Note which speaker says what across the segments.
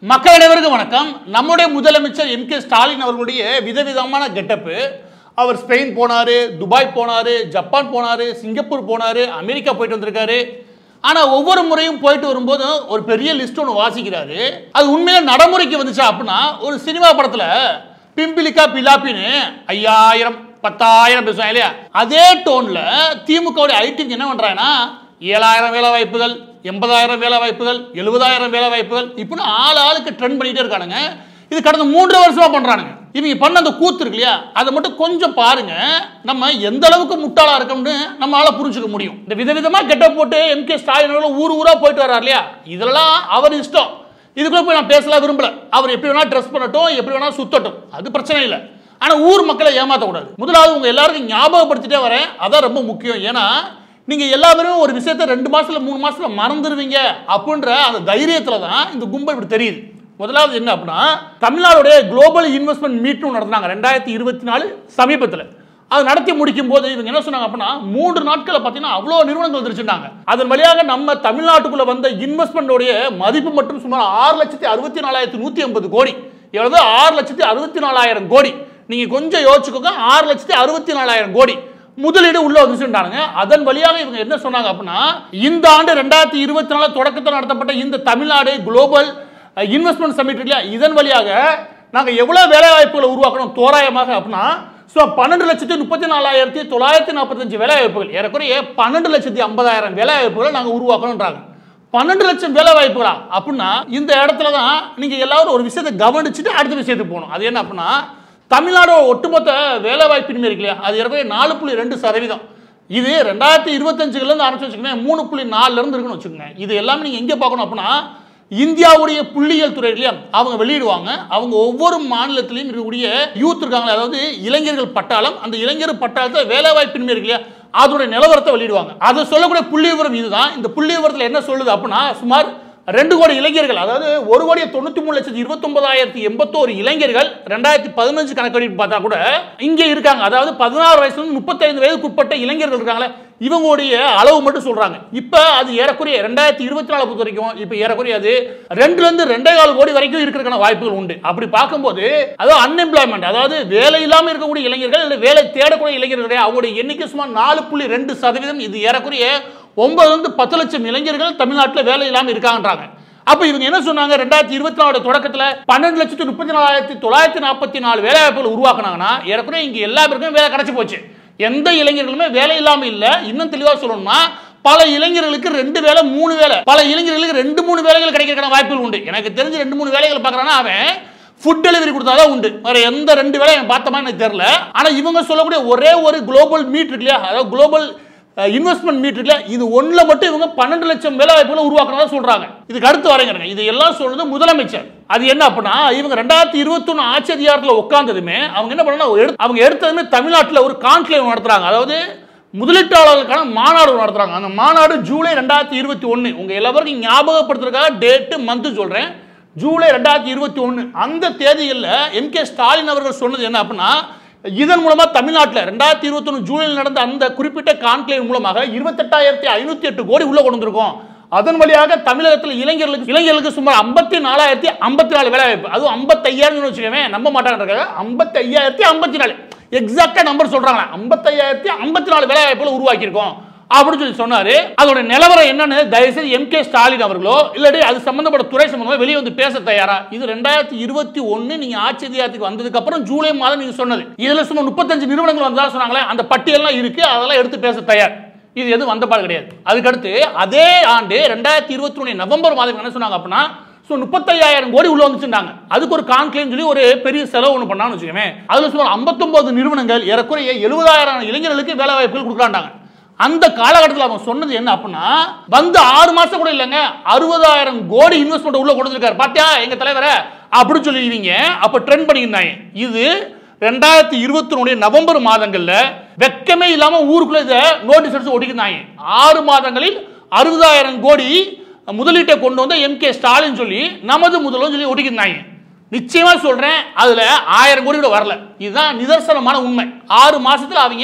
Speaker 1: மக்கள் அனைவருக்கும் வணக்கம் நம்முடைய முதலமைச்சர் எம் கே ஸ்டாலின் அவர்களுடைய விதவிதமான கெட்டப்பு அவர் ஸ்பெயின் போனாரு துபாய் போனாரு ஜப்பான் போனாரு சிங்கப்பூர் போனாரு அமெரிக்கா போயிட்டு வந்திருக்காரு ஆனா ஒவ்வொரு முறையும் போயிட்டு வரும்போதும் ஒரு பெரிய லிஸ்ட் ஒன்று வாசிக்கிறாரு அது உண்மையில நடைமுறைக்கு வந்துச்சா அப்படின்னா ஒரு சினிமா படத்துல பிம்பிலிக்கா பிலாப்பின்னு ஐயாயிரம் பத்தாயிரம் பேசுவாங்க இல்லையா அதே டோன்ல திமுகவுடைய ஐடிக்கு என்ன பண்றாங்கன்னா ஏழாயிரம் வேலை வாய்ப்புகள் எண்பதாயிரம் வேலை வாய்ப்புகள் எழுபதாயிரம் வேலை வாய்ப்புகள் இப்படின்னு ஆள் ஆளுக்கு ட்ரெண்ட் பண்ணிட்டே இருக்கானுங்க இது கடந்த மூன்று வருஷமா பண்றானுங்க இவங்க பண்ண அந்த கூத்து இருக்கு இல்லையா அதை மட்டும் கொஞ்சம் பாருங்க நம்ம எந்த அளவுக்கு முட்டாளா இருக்கோம்னு நம்மளால புரிஞ்சுக்க முடியும் இந்த விதவிதமா கெட்ட போட்டு எம் கே ஸ்டாலின் அவர்கள் ஊர் ஊரா போயிட்டு வர்றாரு இல்லையா இதெல்லாம் அவர் இஷ்டம் இதுக்குள்ள போய் நான் பேசலாம் விரும்பல அவர் எப்படி வேணா ட்ரெஸ் பண்ணட்டும் எப்படி வேணா சுத்தட்டும் அது பிரச்சனை இல்லை ஆனா ஊர் மக்களை ஏமாற்றக்கூடாது முதலாவது உங்க எல்லாருக்கும் ஞாபகப்படுத்திட்டே வரேன் அதான் ரொம்ப முக்கியம் ஏன்னா நீங்க எல்லாருமே ஒரு விஷயத்தை ரெண்டு மாசத்துல மூணு மாசத்துல மறந்துடுவீங்க அப்படின்ற அந்த தைரியத்துல தான் இந்த கும்பல் இப்படி தெரியுது முதலாவது என்ன அப்படின்னா தமிழ்நாடுடைய குளோபல் இன்வெஸ்ட்மெண்ட் மீட்டும் நடத்தினாங்க ரெண்டாயிரத்தி இருபத்தி நாலு சமீபத்தில் அது நடத்தி முடிக்கும் போது இவங்க என்ன சொன்னாங்க அப்படின்னா மூன்று நாட்களை பார்த்தீங்கன்னா அவ்வளோ நிறுவனங்கள் வந்துருச்சுட்டாங்க அதன் வழியாக நம்ம தமிழ்நாட்டுக்குள்ள வந்த இன்வெஸ்ட்மெண்டோடைய மதிப்பு மட்டும் சுமார் ஆறு லட்சத்தி அறுபத்தி நாலாயிரத்தி நூற்றி ஐம்பது கோடி எவ்வளவு ஆறு லட்சத்தி அறுபத்தி நாலாயிரம் கோடி நீங்க கொஞ்சம் யோசிச்சுக்கோங்க ஆறு லட்சத்தி அறுபத்தி நாலாயிரம் கோடி முதலீடு உள்ள வந்துச்சுட்டாங்க அதன் வழியாக இவங்க என்ன சொன்னாங்க அப்படின்னா இந்த ஆண்டு ரெண்டாயிரத்தி இருபத்தி நாலு தொடக்கத்தில் நடத்தப்பட்ட இந்த தமிழ்நாடு குளோபல் இன்வெஸ்ட்மெண்ட் சமிட் இல்லையா இதன் வழியாக நாங்கள் எவ்வளோ வேலை வாய்ப்புகளை உருவாக்கணும் தோராயமாக அப்படின்னா ஸோ பன்னெண்டு லட்சத்தி முப்பத்தி நாலாயிரத்தி தொள்ளாயிரத்தி நாற்பத்தஞ்சு வேலை வாய்ப்புகள் ஏறக்குறைய பன்னெண்டு லட்சத்தி ஐம்பதாயிரம் வேலை வாய்ப்புகளை நாங்கள் உருவாக்கணுன்றாங்க பன்னெண்டு லட்சம் வேலை வாய்ப்புகளா அப்படின்னா இந்த இடத்துல தான் நீங்க எல்லாரும் ஒரு விஷயத்தை கவனிச்சுட்டு அடுத்த விஷயத்துக்கு போகணும் அது என்ன அப்படின்னா தமிழ்நாடு ஒட்டுமொத்த வேலை வாய்ப்பின்மை இருக்கு இல்லையா அது ஏற்கனவே நாலு புள்ளி ரெண்டு சதவீதம் இது ரெண்டாயிரத்தி இருபத்தஞ்சுலேருந்து ஆரம்பிச்சு வச்சுக்கோங்க மூணு புள்ளி நாலுல இருந்து இருக்குன்னு வச்சுக்கோங்க இது எல்லாமே நீங்க எங்கே பார்க்கணும் அப்படின்னா இந்தியாவுடைய புள்ளியியல் துறை இல்லையா அவங்க வெளியிடுவாங்க அவங்க ஒவ்வொரு மாநிலத்திலையும் இருக்கக்கூடிய யூத் இருக்காங்களே அதாவது இளைஞர்கள் பட்டாளம் அந்த இளைஞர் பட்டாளத்தை வேலை வாய்ப்பின்மை இருக்கு இல்லையா அதோட நிலவரத்தை வெளியிடுவாங்க அதை சொல்லக்கூடிய புள்ளி விவரம் இதுதான் இந்த புள்ளி விவரத்தில் என்ன சொல்லுது அப்படின்னா சுமார் ரெண்டு கோடி இளைஞர்கள் அதாவது ஒரு கோடி தொண்ணூத்தி மூணு லட்சத்தி இருபத்தொன்பதாயிரத்தி எண்பத்தோரு இளைஞர்கள் ரெண்டாயிரத்தி பதினஞ்சு கணக்கெடுப்பு பார்த்தா கூட இங்கே இருக்காங்க அதாவது பதினாறு வயசுல இருந்து முப்பத்தைந்து வயதுக்கு உட்பட்ட இளைஞர்கள் இருக்காங்களே இவங்களுடைய அளவு மட்டும் சொல்றாங்க இப்போ அது ஏறக்குறைய ரெண்டாயிரத்தி இருபத்தி நாலு பொறுத்த வரைக்கும் இப்போ ஏறக்குறைய அது ரெண்டுல இருந்து ரெண்டே கால் கோடி வரைக்கும் இருக்கிறதுக்கான வாய்ப்புகள் உண்டு அப்படி பார்க்கும்போது அதாவது அன்எம்ப்ளாய்மெண்ட் அதாவது வேலை இல்லாமல் இருக்கக்கூடிய இளைஞர்கள் இல்லை வேலை தேடக்கூடிய இளைஞர்கள் அவங்களுடைய எண்ணிக்கை சுமார் நாலு புள்ளி ரெண்டு சதவீதம் இது ஏறக்குறைய ஒன்பதுல இருந்து பத்து லட்சம் இளைஞர்கள் தமிழ்நாட்டில் வேலை இல்லாமல் இருக்காங்கன்றாங்க அப்ப இவங்க என்ன சொன்னாங்க ரெண்டாயிரத்தி இருபத்தி நாலு தொடக்கத்துல பன்னெண்டு லட்சத்தி முப்பத்தி நாலாயிரத்தி தொள்ளாயிரத்தி நாற்பத்தி நாலு வேலை வாய்ப்புகள் உருவாக்குனாங்கன்னா ஏறக்குறைய இங்க எல்லா பேருக்கும் வேலை கிடைச்சு போச்சு எந்த இளைஞர்களுமே வேலை இல்லாம இல்ல இன்னும் தெளிவா சொல்லணும்னா பல இளைஞர்களுக்கு ரெண்டு வேலை மூணு வேலை பல இளைஞர்களுக்கு ரெண்டு மூணு வேலைகள் கிடைக்கிறதுக்கான வாய்ப்புகள் உண்டு எனக்கு தெரிஞ்சு ரெண்டு மூணு வேலைகள் பார்க்கறான்னா அவன் ஃபுட் டெலிவரி கொடுத்தாதான் உண்டு வேற எந்த ரெண்டு வேலையும் பார்த்த மாதிரி எனக்கு தெரியல ஆனா இவங்க சொல்லக்கூடிய ஒரே ஒரு குளோபல் மீட் இருக்கு இல்லையா அதாவது குளோபல் இன்வெஸ்ட்மெண்ட் மீட் இருக்குல்ல இது ஒண்ணுல மட்டும் இவங்க பன்னெண்டு லட்சம் வேலை வாய்ப்புகளை உருவாக்குறதா சொல்றாங்க இதுக்கு அடுத்து வரங்க இது எல்லாம் சொல்றது முதலமைச்சர் அது என்ன அப்படின்னா இவங்க ரெண்டாயிரத்தி இருபத்தொன்னு ஆட்சி அதிகாரத்தில் உட்கார்ந்ததுமே அவங்க என்ன பண்ணா அவங்க எடுத்ததுமே தமிழ்நாட்டில் ஒரு கான்க்ளேவ் நடத்துறாங்க அதாவது முதலீட்டாளர்களுக்கான மாநாடு நடத்துறாங்க அந்த மாநாடு ஜூலை ரெண்டாயிரத்தி இருபத்தி ஒன்று உங்க எல்லாருக்கும் ஞாபகப்படுத்துறதுக்காக டேட்டு மந்த் சொல்றேன் ஜூலை ரெண்டாயிரத்தி இருபத்தி ஒன்று அந்த தேதிகளில் எம் கே ஸ்டாலின் அவர்கள் சொன்னது என்ன அப்படின்னா இதன் மூலமா தமிழ்நாட்டில் ரெண்டாயிரத்தி இருபத்தொன்று ஜூலையில் நடந்த அந்த குறிப்பிட்ட கான்க்ளேவ் மூலமாக இருபத்தெட்டாயிரத்தி ஐநூத்தி எட்டு கோடி உள்ள கொண்டு வந்திருக்கோம் அதன் வழியாக தமிழகத்தில் இளைஞர்களுக்கு இளைஞர்களுக்கு சுமார் ஐம்பத்தி நாலாயிரத்தி ஐம்பத்தி நாலு வேலை வாய்ப்பு அதுவும் ஐம்பத்தையாயிரம் வச்சுக்கோங்க நம்ப மாட்டாங்க ஐம்பத்தி ஐயாயிரத்தி ஐம்பத்தி நாலு எக்ஸாக்டா நம்பர் சொல்றாங்க ஐம்பத்தையாயிரத்தி ஐம்பத்தி நாலு வேலை வாய்ப்புகளை உருவாக்கியிருக்கோம் அப்படின்னு சொல்லி சொன்னாரு அதோட நிலவரம் என்னன்னு தயவுசெய்து எம் கே ஸ்டாலின் அவர்களோ இல்லாட்டி அது சம்பந்தப்பட்ட துறை சம்பந்தமா வெளியே வந்து பேச தயாரா இது ரெண்டாயிரத்தி இருபத்தி ஒன்னு நீங்க ஆட்சி அதிகாரத்துக்கு வந்ததுக்கு அப்புறம் ஜூலை மாதம் நீங்க சொன்னது இதுல சும்மா முப்பத்தஞ்சு நிறுவனங்கள் வந்ததா சொன்னாங்களே அந்த பட்டியல்லாம் இருக்கு அதெல்லாம் எடுத்து பேச தயார் இது எதுவும் வந்த பாடு கிடையாது அதுக்கடுத்து அதே ஆண்டு ரெண்டாயிரத்தி இருபத்தி ஒன்று நவம்பர் மாதம் என்ன சொன்னாங்க அப்படின்னா ஸோ முப்பத்தையாயிரம் கோடி உள்ள வந்துச்சுட்டாங்க அதுக்கு ஒரு கான்க்ளேம் சொல்லி ஒரு பெரிய செலவு ஒன்று பண்ணான்னு வச்சுக்கோமே அதில் சுமார் ஐம்பத்தொன்பது நிறுவனங்கள் ஏறக்குறைய எழுபதாயிரம் இளைஞர்களுக்கு வேலை வாய்ப்புகள் கொடுக்குறாண்டாங்க அந்த காலகட்டத்தில் அவங்க சொன்னது என்ன அப்படின்னா வந்து ஆறு மாசம் கூட இல்லைங்க அறுபதாயிரம் கோடி இன்வெஸ்ட்மெண்ட் உள்ள கொடுத்துருக்காரு பாத்தியா எங்க தலைவரை அப்படின்னு சொல்லிடுவீங்க அப்ப ட்ரெண்ட் பண்ணியிருந்தாங்க இது ரெண்டாயிரத்தி இருபத்தி நவம்பர் மாதங்கள்ல வெக்கமே இல்லாம ஊருக்குள்ள இதை நோட்டீஸ் அடிச்சு ஒட்டிக்கிருந்தாங்க ஆறு மாதங்களில் அறுபதாயிரம் கோடி முதலீட்டை கொண்டு வந்த எம் கே ஸ்டாலின் சொல்லி நமது முதல்வர் சொல்லி ஒட்டிக்கிருந்தாங்க நிச்சயமா சொல்றேன் அதுல ஆயிரம் கோடி கூட வரல இதுதான் நிதர்சனமான உண்மை ஆறு மாசத்துல அவங்க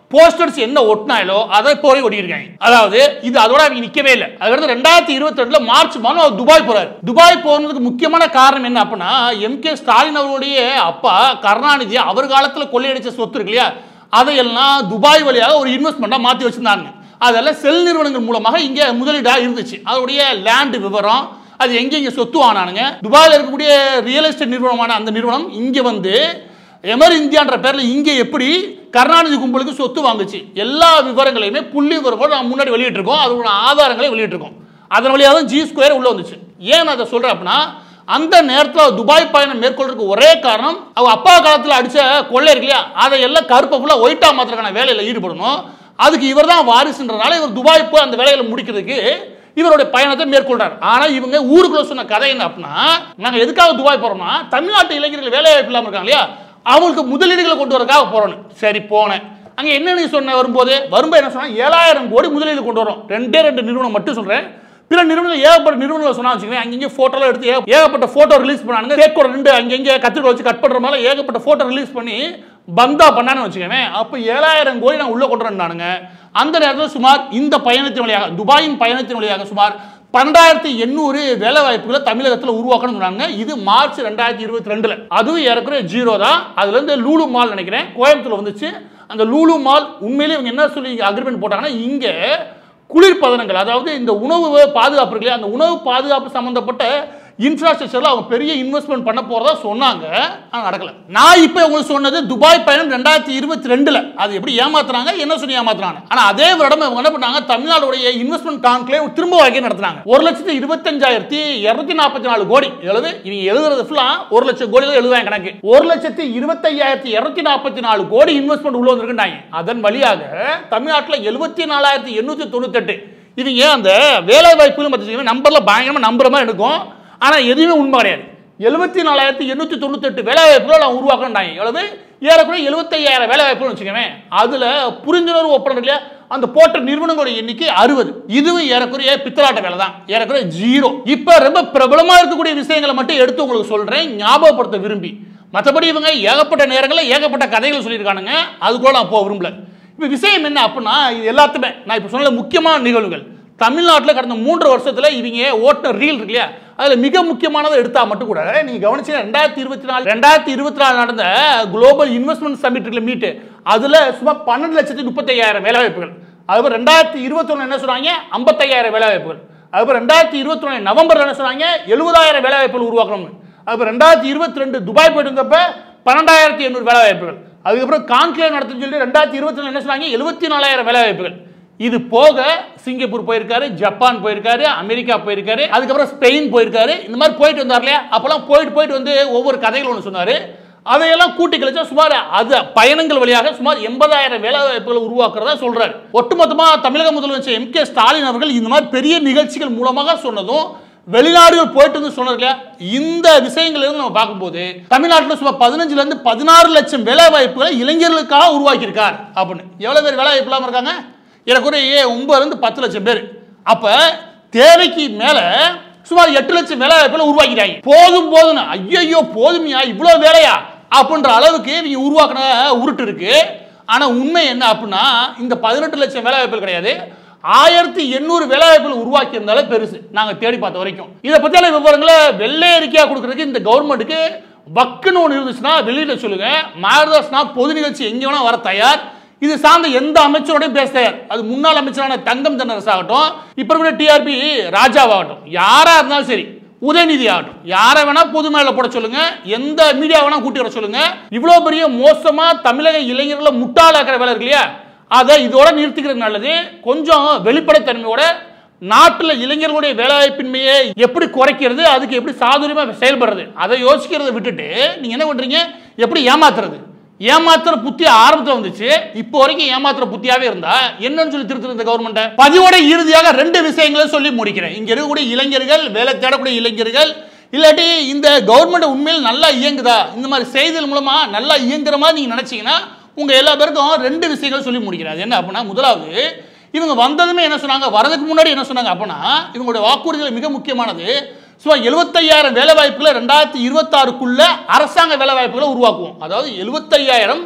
Speaker 1: போஸ்டர்ஸ் என்ன ஒட்டினாலோ அதை போய் ஒட்டியிருக்காங்க அதாவது இது அதோட அவங்க நிக்கவே இல்லை அதுக்கடுத்து ரெண்டாயிரத்தி இருபத்தி ரெண்டுல மார்ச் மாதம் அவர் துபாய் போறாரு துபாய் போனதுக்கு முக்கியமான காரணம் என்ன அப்படின்னா எம் கே ஸ்டாலின் அவருடைய அப்பா கருணாநிதி அவர் காலத்துல கொள்ளையடிச்ச சொத்து இருக்கு இல்லையா அதையெல்லாம் துபாய் வழியாக ஒரு இன்வெஸ்ட்மெண்ட்டாக மாற்றி வச்சிருந்தாங்க அதெல்லாம் செல் நிறுவனங்கள் மூலமாக இங்கே முதலீடாக இருந்துச்சு அதோடைய லேண்ட் விவரம் அது எங்கெங்க சொத்து வாங்கினானுங்க துபாயில் இருக்கக்கூடிய ரியல் எஸ்டேட் நிறுவனமான அந்த நிறுவனம் இங்கே வந்து எமர் இந்தியான்ற பேரில் இங்கே எப்படி கருணாநிதி கும்பலுக்கு சொத்து வாங்குச்சு எல்லா விவரங்களையுமே புள்ளி விவரங்களோட நம்ம முன்னாடி வெளியிட்டிருக்கோம் அதோட ஆதாரங்களை வெளியிட்டிருக்கோம் அதன் வழியாக தான் ஜி ஸ்கொயர் உள்ள வந்துச்சு ஏன் நான் அதை சொல்கிறேன் அப்படின்னா அந்த நேரத்தில் துபாய் பயணம் மேற்கொள்றதுக்கு ஒரே காரணம் அவங்க அப்பா காலத்தில் அடித்த கொள்ளை இருக்கு இல்லையா அதை எல்லாம் கருப்பை ஃபுல்லாக ஒயிட்டா மாத்திரக்கான வேலையில் ஈடுபடணும் அதுக்கு இவர் தான் வாரிசுன்றனால இவர் துபாய் போய் அந்த வேலைகளை முடிக்கிறதுக்கு இவருடைய பயணத்தை மேற்கொள்றார் ஆனா இவங்க ஊருக்குள்ள சொன்ன கதை என்ன அப்படின்னா நாங்க எதுக்காக துபாய் போறோம்னா தமிழ்நாட்டு இளைஞர்கள் வேலை வாய்ப்பு இல்லாம இருக்காங்க இல்லையா அவங்களுக்கு முதலீடுகளை கொண்டு வரதுக்காக போறோம் சரி போனேன் அங்க என்ன நீ சொன்ன வரும்போது வரும்போது என்ன சொன்னா ஏழாயிரம் கோடி முதலீடு கொண்டு வரோம் ரெண்டே ரெண்டு நிறுவனம் மட்டும் சொல்றேன் பிற நிறுவனங்கள் ஏகப்பட்ட நிறுவனங்கள் சொன்னா வச்சுக்கோங்க அங்கங்கே ஃபோட்டோலாம் எடுத்து ஏக- ஏகப்பட்ட ஃபோட்டோ ரிலீஸ் பண்ணானுங்க கேக்கோட ரெண்டு அங்கங்கே கத்திரிக்கோல் வச்சு கட் பண்ணுற மாதிரி ஏகப்பட்ட ஃபோட்டோ ரிலீஸ் பண்ணி பந்தா பண்ணான்னு வச்சுக்கோங்க அப்போ ஏழாயிரம் கோடி நான் உள்ளே கொண்டு வந்தானுங்க அந்த நேரத்தில் சுமார் இந்த பயணத்தின் வழியாக துபாயின் பயணத்தின் வழியாக சுமார் பன்னெண்டாயிரத்தி எண்ணூறு வேலை வாய்ப்புகளை தமிழகத்தில் உருவாக்கணும்னு சொன்னாங்க இது மார்ச் ரெண்டாயிரத்தி இருபத்தி ரெண்டுல அதுவும் ஏறக்குறைய ஜீரோ தான் அதுல இருந்து லூலு மால் நினைக்கிறேன் கோயம்புத்தூர்ல வந்துச்சு அந்த லூலு மால் உண்மையிலேயே இவங்க என்ன சொல்லி அக்ரிமெண்ட் போட்டாங்கன்னா இங்க குளிர்பதனங்கள் அதாவது இந்த உணவு பாதுகாப்பு இருக்கு இல்லையா அந்த உணவு பாதுகாப்பு சம்பந்தப்பட்ட இன்ஃப்ராஸ்ட்ரக்சர்ல அவங்க பெரிய இன்வெஸ்ட்மெண்ட் பண்ண போறதா சொன்னாங்க ஆனா நடக்கல நான் இப்போ உங்களுக்கு சொன்னது துபாய் பயணம் ரெண்டாயிரத்தி இருபத்தி ரெண்டுல அது எப்படி ஏமாத்துறாங்க என்ன சொல்லி ஏமாத்துறாங்க ஆனா அதே வருடம் இவங்க என்ன பண்ணாங்க தமிழ்நாடுடைய இன்வெஸ்ட்மெண்ட் கான்க்ளேவ் திரும்ப வாங்கி நடத்துனாங்க ஒரு லட்சத்தி இருபத்தஞ்சாயிரத்தி இருநூத்தி நாற்பத்தி நாலு கோடி எழுது இவங்க எழுதுறது ஃபுல்லா ஒரு லட்சம் கோடி தான் எழுதுவாங்க கணக்கு ஒரு லட்சத்தி இருபத்தையாயிரத்தி இருநூத்தி நாற்பத்தி நாலு கோடி இன்வெஸ்ட்மெண்ட் உள்ள வந்திருக்குண்டாங்க அதன் வழியாக தமிழ்நாட்டில் எழுபத்தி நாலாயிரத்தி எண்ணூத்தி தொண்ணூத்தெட்டு இவங்க அந்த வேலை வாய்ப்புகள் பார்த்துக்கிங்கன்னா நம்பர்ல பயங்கரமா நம்புற மாதிரி இருக்கும் ஆனா எதுவுமே உண்மை கிடையாது எழுபத்தி நாலாயிரத்தி எண்ணூத்தி தொண்ணூத்தெட்டு வேலை வாய்ப்புகள் அவங்க உருவாக்கணுண்டாங்க எவ்வளவு ஏறக்குறைய எழுபத்தையாயிரம் வேலை வாய்ப்புகள் வச்சுக்கோங்க அதுல புரிந்துணர்வு ஒப்பந்தம் இல்லையா அந்த போட்ட நிறுவனங்களோட எண்ணிக்கை அறுபது இதுவும் ஏறக்குறைய பித்தலாட்ட வேலை தான் ஏறக்குறைய ஜீரோ இப்ப ரொம்ப பிரபலமா இருக்கக்கூடிய விஷயங்களை மட்டும் எடுத்து உங்களுக்கு சொல்றேன் ஞாபகப்படுத்த விரும்பி மற்றபடி இவங்க ஏகப்பட்ட நேரங்களில் ஏகப்பட்ட கதைகள் சொல்லியிருக்கானுங்க அதுக்குள்ள நான் போக விரும்பல இப்போ விஷயம் என்ன அப்படின்னா இது எல்லாத்துமே நான் இப்போ சொன்ன முக்கியமான நிகழ்வுகள் தமிழ்நாட்டில் கடந்த மூன்று வருஷத்துல இவங்க ஓட்டின ரீல் இருக்கு இல்லையா அதில் மிக முக்கியமானதை எடுத்தா மட்டும் கூட நீங்க கவனிச்சீங்க ரெண்டாயிரத்தி இருபத்தி நாலு ரெண்டாயிரத்தி இருபத்தி நாலு நடந்த குளோபல் இன்வெஸ்ட்மெண்ட் சமிட் இருக்குல்ல மீட்டு அதுல சுமார் பன்னெண்டு லட்சத்தி முப்பத்தையாயிரம் வேலை வாய்ப்புகள் அதுக்கப்புறம் ரெண்டாயிரத்தி இருபத்தொன்னு என்ன சொன்னாங்க ஐம்பத்தையாயிரம் வேலை வாய்ப்புகள் அதுக்கப்புறம் ரெண்டாயிரத்தி இருபத்தொன்னு நவம்பர் என்ன சொன்னாங்க எழுபதாயிரம் வேலை வாய்ப்புகள் உருவாக்கணும்னு அதுக்கப்புறம் ரெண்டாயிரத்தி இருபத்தி ரெண்டு துபாய் போயிட்டு இருந்தப்ப பன்னெண்டாயிரத்தி எண்ணூறு வேலை வாய்ப்புகள் அதுக்கப்புறம் கான்க்ளேவ் நடத்துன்னு சொல்லி ரெண்டாயிரத்தி இருபத்தி என்ன சொன்னாங்க எழுபத்தி நாலாயிரம் வேலை வாய்ப்புகள் இது போக சிங்கப்பூர் போயிருக்காரு ஜப்பான் போயிருக்காரு அமெரிக்கா போயிருக்காரு அதுக்கப்புறம் ஸ்பெயின் போயிருக்காரு இந்த மாதிரி போயிட்டு வந்தார் இல்லையா அப்போல்லாம் போயிட்டு போயிட்டு வந்து ஒவ்வொரு கதைகள் ஒன்று சொன்னார் அதையெல்லாம் கூட்டி கழிச்சா சுமார் அது பயணங்கள் வழியாக சுமார் எண்பதாயிரம் வேலை வாய்ப்புகளை உருவாக்குறதா சொல்றாரு ஒட்டுமொத்தமா தமிழக முதலமைச்சர் எம் கே ஸ்டாலின் அவர்கள் இந்த மாதிரி பெரிய நிகழ்ச்சிகள் மூலமாக சொன்னதும் வெளிநாடுகள் போயிட்டு வந்து சொன்னது இல்லையா இந்த விஷயங்கள் இருந்து நம்ம பார்க்கும்போது தமிழ்நாட்டில் சுமார் பதினஞ்சுல இருந்து பதினாறு லட்சம் வேலை வாய்ப்புகளை இளைஞர்களுக்காக உருவாக்கியிருக்கார் அப்படின்னு எவ்வளவு பேர் வேலை வாய்ப்பு இல்லாமல் இருக்காங்க ஏறக்குறைய ஒன்பதுல இருந்து பத்து லட்சம் பேர் அப்ப தேவைக்கு மேல சுமார் எட்டு லட்சம் வேலை வாய்ப்புகளை உருவாக்கிட்டாங்க போதும் போதும் ஐயோ போதுமையா இவ்வளவு வேலையா அப்படின்ற அளவுக்கு இவங்க உருவாக்கின உருட்டு இருக்கு ஆனா உண்மை என்ன அப்படின்னா இந்த பதினெட்டு லட்சம் வேலை வாய்ப்புகள் கிடையாது ஆயிரத்தி எண்ணூறு வேலை வாய்ப்புகள் உருவாக்கி இருந்தாலே பெருசு நாங்க தேடி பார்த்த வரைக்கும் இதை பத்தியான விவரங்களை வெள்ளை அறிக்கையா கொடுக்கறதுக்கு இந்த கவர்மெண்ட்டுக்கு வக்குன்னு ஒன்று இருந்துச்சுன்னா வெளியில சொல்லுங்க மாரதாஸ்னா பொது நிகழ்ச்சி எங்க வேணா வர தயார் இது சார்ந்த எந்த அமைச்சரோடையும் பேச தயார் அது முன்னாள் அமைச்சரான தங்கம் தென்னரசு ஆகட்டும் இப்ப இருக்கிற டிஆர்பி ராஜாவாகட்டும் யாரா இருந்தாலும் சரி உதயநிதி ஆகட்டும் யாரை வேணா பொது மேல போட சொல்லுங்க எந்த மீடியா வேணா கூட்டி வர சொல்லுங்க இவ்வளவு பெரிய மோசமா தமிழக இளைஞர்களை முட்டாளாக்குற வேலை இருக்கு இல்லையா அதை இதோட நிறுத்திக்கிறது நல்லது கொஞ்சம் வெளிப்படைத்தன்மையோட நாட்டில் இளைஞர்களுடைய வேலைவாய்ப்பின்மையை எப்படி குறைக்கிறது அதுக்கு எப்படி சாதுரியமாக செயல்படுறது அதை யோசிக்கிறத விட்டுட்டு நீங்கள் என்ன பண்ணுறீங்க எப்படி ஏமாத்துறது ஏமாத்துற புத்தி ஆரம்பத்தில் வந்துச்சு இப்போ வரைக்கும் ஏமாத்துற புத்தியாவே இருந்தா என்னன்னு சொல்லி திருத்துறது இந்த கவர்மெண்ட்டை பதிவோட இறுதியாக ரெண்டு விஷயங்களை சொல்லி முடிக்கிறேன் இங்க இருக்கக்கூடிய இளைஞர்கள் வேலை தேடக்கூடிய இளைஞர்கள் இல்லாட்டி இந்த கவர்மெண்ட் உண்மையில் நல்லா இயங்குதா இந்த மாதிரி செய்திகள் மூலமா நல்லா இயங்குற மாதிரி நீங்க நினைச்சீங்கன்னா உங்க எல்லா பேருக்கும் ரெண்டு விஷயங்கள் சொல்லி முடிக்கிறேன் அது என்ன அப்படின்னா முதலாவது இவங்க வந்ததுமே என்ன சொன்னாங்க வரதுக்கு முன்னாடி என்ன சொன்னாங்க அப்படின்னா இவங்களுடைய வாக்குறுதிகள் மிக முக்கியமானது சுமார் எழுபத்தையாயிரம் வேலை வாய்ப்புகளை ரெண்டாயிரத்தி இருபத்தாறுக்குள்ள அரசாங்க வேலை வாய்ப்புகளை உருவாக்குவோம் அதாவது எழுபத்தையாயிரம்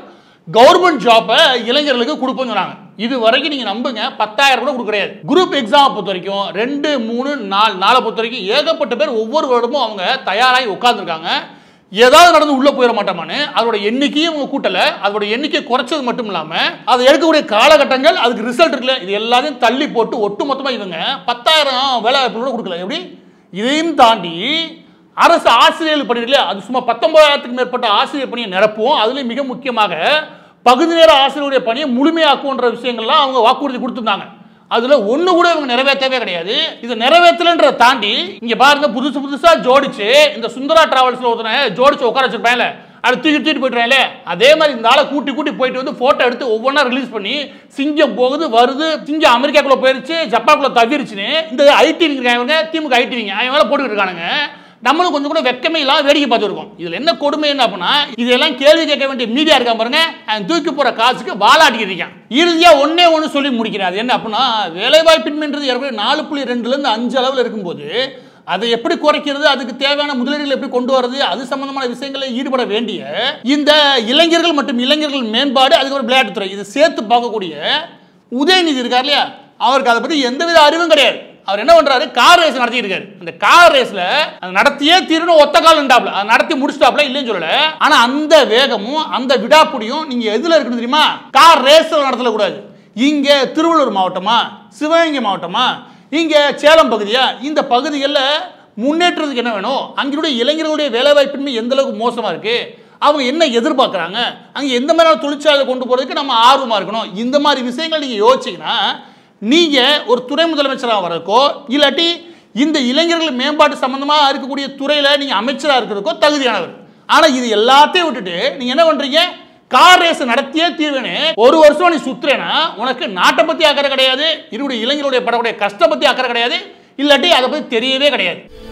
Speaker 1: கவர்மெண்ட் ஜாப்பை இளைஞர்களுக்கு கொடுப்போம்னு சொன்னாங்க இது வரைக்கும் நீங்க நம்புங்க பத்தாயிரம் கூட கொடுக்க கிடையாது குரூப் எக்ஸாம் பொறுத்த வரைக்கும் ரெண்டு மூணு நாலு நாளை பொறுத்த வரைக்கும் ஏகப்பட்ட பேர் ஒவ்வொரு வருடமும் அவங்க தயாராகி உட்காந்துருக்காங்க ஏதாவது நடந்து உள்ள போயிட மாட்டோமான்னு அதோட எண்ணிக்கையும் அவங்க கூட்டல அதோட எண்ணிக்கை குறைச்சது மட்டும் இல்லாம அதை எடுக்கக்கூடிய காலகட்டங்கள் அதுக்கு ரிசல்ட் இருக்குல்ல இது எல்லாத்தையும் தள்ளி போட்டு ஒட்டு மொத்தமா இவங்க பத்தாயிரம் வேலை வாய்ப்பு கூட கொடுக்கல எப்படி இதையும் தாண்டி அரசு ஆசிரியர்கள் பணி இல்லையா அது சும்மா பத்தொன்பதாயிரத்துக்கு மேற்பட்ட ஆசிரியர் பணியை நிரப்புவோம் அதுலேயும் மிக முக்கியமாக பகுதி நேர ஆசிரியருடைய பணியை முழுமையாக்குன்ற விஷயங்கள்லாம் அவங்க வாக்குறுதி கொடுத்துருந்தாங்க அதுல ஒண்ணு கூட இவங்க நிறைவேற்றவே கிடையாது இதை நிறைவேற்றலன்றதை தாண்டி இங்க பாருங்க புதுசு புதுசா ஜோடிச்சு இந்த சுந்தரா டிராவல்ஸ்ல ஒருத்தனை ஜோடிச்சு உட்கார வச்சிருப்பாங்கல்ல அது தூக்கி தூக்கிட்டு போயிட்டுறாங்களே அதே மாதிரி இந்த ஆளை கூட்டி கூட்டி போயிட்டு வந்து போட்டோ எடுத்து ஒவ்வொன்றா ரிலீஸ் பண்ணி சிங்கம் போகுது வருது சிங்கம் அமெரிக்காக்குள்ள போயிருச்சு ஜப்பானுக்குள்ள தவிருச்சுன்னு இந்த ஐடி இருக்காங்க திமுக ஐடிவிங்க அவன் மேல போட்டுக்கிட்டு இருக்கானுங்க நம்மளும் கொஞ்சம் கூட வெக்கமே இல்லாம வேடிக்கை பார்த்துருக்கோம் இதுல என்ன கொடுமை என்ன அப்படின்னா இதெல்லாம் கேள்வி கேட்க வேண்டிய மீடியா இருக்கா பாருங்க அவன் தூக்கி போற காசுக்கு வாலாட்டிக்கிட்டு இருக்கான் இறுதியா ஒன்னே ஒன்று சொல்லி முடிக்கிறேன் அது என்ன அப்படின்னா வேலைவாய்ப்பின்மைன்றது ஏற்கனவே நாலு புள்ளி ரெண்டுல இருந்து அஞ்சு அளவில் இருக்கும்போது அதை எப்படி குறைக்கிறது அதுக்கு தேவையான முதலீடுகள் எப்படி கொண்டு வரது அது சம்பந்தமான விஷயங்களில் ஈடுபட வேண்டிய இந்த இளைஞர்கள் மற்றும் இளைஞர்கள் மேம்பாடு அதுக்கப்புறம் விளையாட்டுத்துறை இது சேர்த்து பார்க்கக்கூடிய உதயநிதி இருக்கார் இல்லையா அவருக்கு அதை பத்தி எந்தவித அறிவும் கிடையாது அவர் என்ன பண்றாரு கார் ரேஸ் நடத்திட்டு இருக்காரு அந்த கார் ரேஸ்ல அது நடத்தியே தீரணும் ஒத்த கால் நின்றாப்ல அதை நடத்தி முடிச்சிட்டாப்ல இல்லைன்னு சொல்லல ஆனா அந்த வேகமும் அந்த விடாப்புடியும் நீங்க எதுல இருக்கணும் தெரியுமா கார் ரேஸ்ல நடத்தல கூடாது இங்க திருவள்ளூர் மாவட்டமா சிவகங்கை மாவட்டமா இங்க சேலம் பகுதியா இந்த பகுதிகளில் முன்னேற்றத்துக்கு என்ன வேணும் அங்களுடைய இளைஞர்களுடைய வேலைவாய்ப்பின்மை எந்த அளவுக்கு மோசமா இருக்கு அவங்க என்ன எதிர்பார்க்குறாங்க அங்கே எந்த மாதிரியான தொழிற்சாலை கொண்டு போகிறதுக்கு நம்ம ஆர்வமாக இருக்கணும் இந்த மாதிரி விஷயங்கள் நீங்கள் யோசிச்சீங்கன்னா நீங்கள் ஒரு துறை முதலமைச்சராக வரக்கோ இல்லாட்டி இந்த இளைஞர்கள் மேம்பாட்டு சம்பந்தமாக இருக்கக்கூடிய துறையில் நீங்கள் அமைச்சராக இருக்கிறதுக்கோ தகுதியானவர் ஆனால் இது எல்லாத்தையும் விட்டுட்டு நீங்கள் என்ன பண்ணுறீங்க கார் ரேஸ் நடத்தியே தீர்வேன்னு ஒரு வருஷம் நீ சுத்துறேன்னா உனக்கு நாட்டை பற்றி அக்கறை கிடையாது இருடைய இளைஞருடைய படக்கூடிய கஷ்டம் பற்றி அக்கறை கிடையாது இல்லாட்டி அதை பற்றி தெரியவே கிடையாது